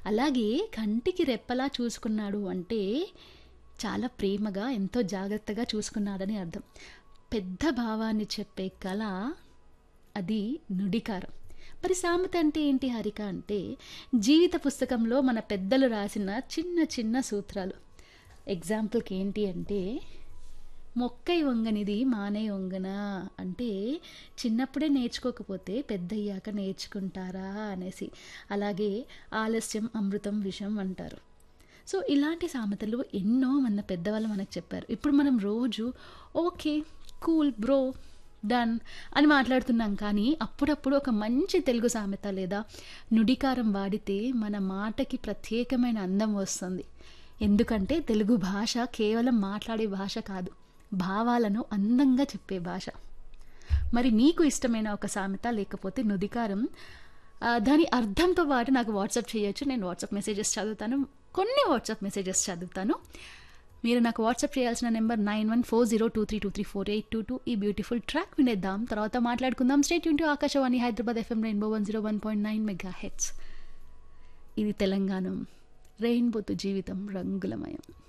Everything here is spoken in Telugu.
అలాగే కంటికి రెప్పలా చూసుకున్నాడు అంటే చాలా ప్రేమగా ఎంతో జాగ్రత్తగా చూసుకున్నాడని అర్థం పెద్ద భావాన్ని చెప్పే కళ అది నుడికారం మరి సామెత అంటే ఏంటి హరిక అంటే జీవిత పుస్తకంలో మన పెద్దలు రాసిన చిన్న చిన్న సూత్రాలు ఎగ్జాంపుల్కి ఏంటి అంటే మొక్కై వంగనిది మానే వంగన అంటే చిన్నప్పుడే నేర్చుకోకపోతే పెద్దయ్యాక నేర్చుకుంటారా అనేసి అలాగే ఆలస్యం అమృతం విషం అంటారు సో ఇలాంటి సామెతలు ఎన్నో మన పెద్దవాళ్ళు మనకు చెప్పారు ఇప్పుడు మనం రోజు ఓకే కూల్ బ్రో డన్ అని మాట్లాడుతున్నాం కానీ అప్పుడప్పుడు ఒక మంచి తెలుగు సామెత లేదా నుడికారం వాడితే మన మాటకి ప్రత్యేకమైన అందం వస్తుంది ఎందుకంటే తెలుగు భాష కేవలం మాట్లాడే భాష కాదు భావాలను అందంగా చెప్పే భాష మరి మీకు ఇష్టమైన ఒక సామెత లేకపోతే నుదికారం ఆ, దాని అర్థంతో పాటు నాకు వాట్సాప్ చేయొచ్చు నేను వాట్సాప్ మెసేజెస్ చదువుతాను కొన్ని వాట్సాప్ మెసేజెస్ చదువుతాను మీరు నాకు వాట్సాప్ చేయాల్సిన number nine one four zero two three two three four eight two two ఈ బ్యూటిఫుల్ ట్రాక్ వినేద్దాం తర్వాత మాట్లాడుకుందాం స్టేట్ యూన్ Akashvani Hyderabad FM rainbow one zero one point nine megahertz ఇది తెలంగాణ రెయిన్బోతో జీవితం రంగులమయం